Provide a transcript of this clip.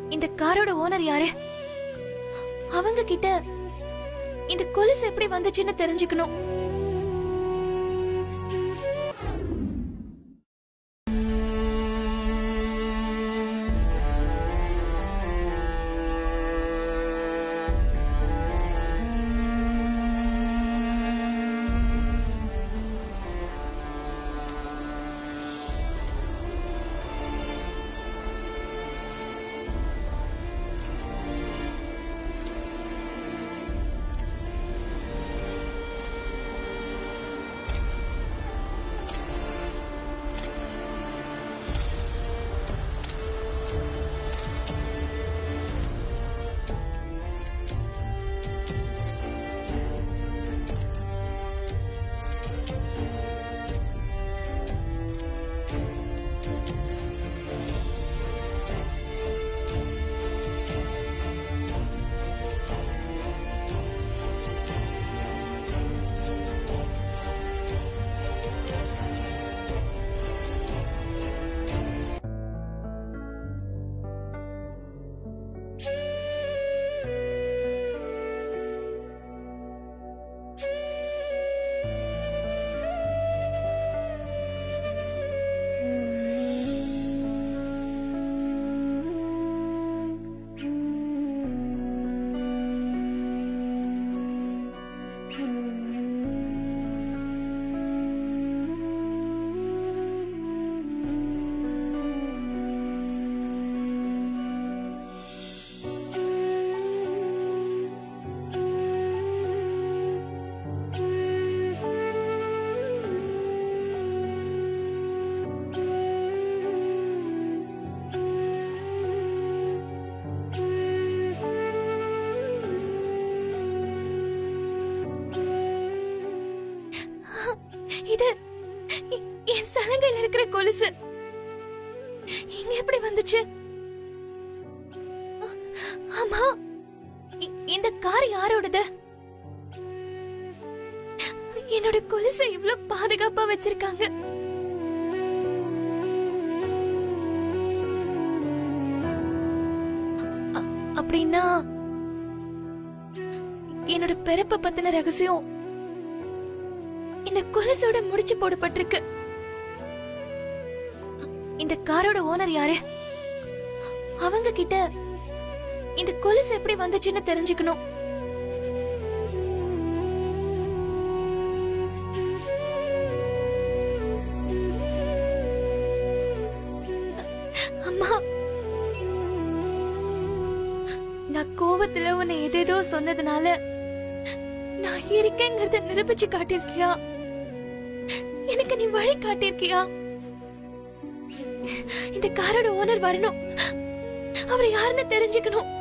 இந்த காரோட ஓனர் யாரு அவங்க கிட்ட இந்த கொலுசு எப்படி வந்துச்சுன்னு தெரிஞ்சுக்கணும் இது எ- என் சலங்கையில இருக்கிற கொலுசு இங்க எப்படி வந்துச்சு ஆமா இ- இந்த கார் யாரோடது என்னோட கொலுசை இவ்வளவு பாதுகாப்பா வச்சிருக்காங்க அ- அப்படின்னா என்னோட பிறப்ப பத்தின ரகசியம் இந்த கொலுசோட முடிச்சு போடப்பட்டிருக்கு இந்த காரோட ஓனர் யாரு அவங்க கிட்ட இந்த கொலுசு எப்படி வந்துச்சுன்னு தெரிஞ்சுக்கணும் அம்மா நான் கோவத்துல உன்னை ஏதேதோ சொன்னதுனால நான் இருக்கேங்கிறத நிரூபிச்சு காட்டியிருக்கியா எனக்கு நீ வழி காட்டியிருக்கியா இந்த காரோட ஓனர் வரணும் அவர் யாருன்னு தெரிஞ்சுக்கணும்